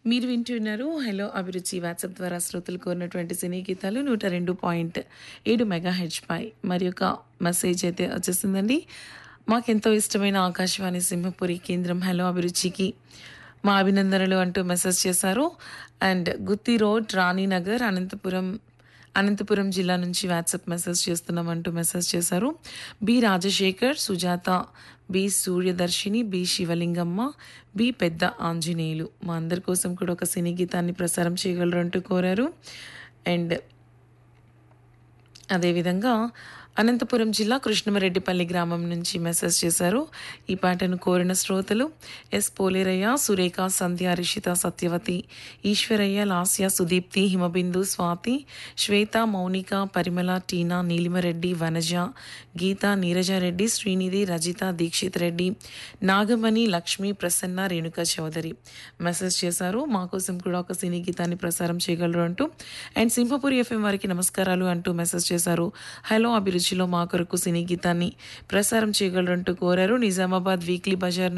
మీరు వింటున్నారు హలో అభిరుచి వాట్సాప్ ద్వారా శ్రోతలు కోరినటువంటి సినీ గీతాలు నూట రెండు పాయింట్ ఏడు మెగా హెచ్ పై మరి ఒక మెసేజ్ అయితే వచ్చేసిందండి మాకెంతో ఇష్టమైన ఆకాశవాణి సింహపురి కేంద్రం హలో అభిరుచికి మా అభినందనలు అంటూ మెసేజ్ చేశారు అండ్ గుత్తి రోడ్ రాణినగర్ అనంతపురం అనంతపురం జిల్లా నుంచి వాట్సాప్ మెసేజ్ చేస్తున్నామంటూ మెసేజ్ చేశారు B Rajasekhar Sujatha B Suryadarshini B Sivalingamma B Pedda Anjaneyulu మా అందరి కోసం కూడా ఒక సినీ గీతాన్ని ప్రసారం చేయగలరు అంటూ కోరారు అండ్ అదేవిధంగా అనంతపురం జిల్లా కృష్ణమరెడ్డిపల్లి గ్రామం నుంచి మెసేజ్ చేశారు ఈ పాటను కోరిన శ్రోతలు ఎస్ పోలేరయ్య సురేఖ సంధ్య రిషిత సత్యవతి ఈశ్వరయ్య లాస్య సుదీప్తి హిమబిందు స్వాతి శ్వేత మౌనిక పరిమళ టీనా నీలిమరెడ్డి వనజ గీత నీరజారెడ్డి శ్రీనిధి రజిత దీక్షిత్ రెడ్డి నాగమణి లక్ష్మి ప్రసన్న రేణుక చౌదరి మెసేజ్ చేశారు మా కోసం కూడా ఒక సినీ గీతాన్ని ప్రసారం చేయగలరు అంటూ అండ్ సింహపురి ఎఫ్ఎం వారికి నమస్కారాలు అంటూ మెసేజ్ చేశారు హలో అభిరుచిలో మా కొరకు సినీ గీతాన్ని ప్రసారం చేయగలరు అంటూ కోరారు నిజామాబాద్ వీక్లీ బజార్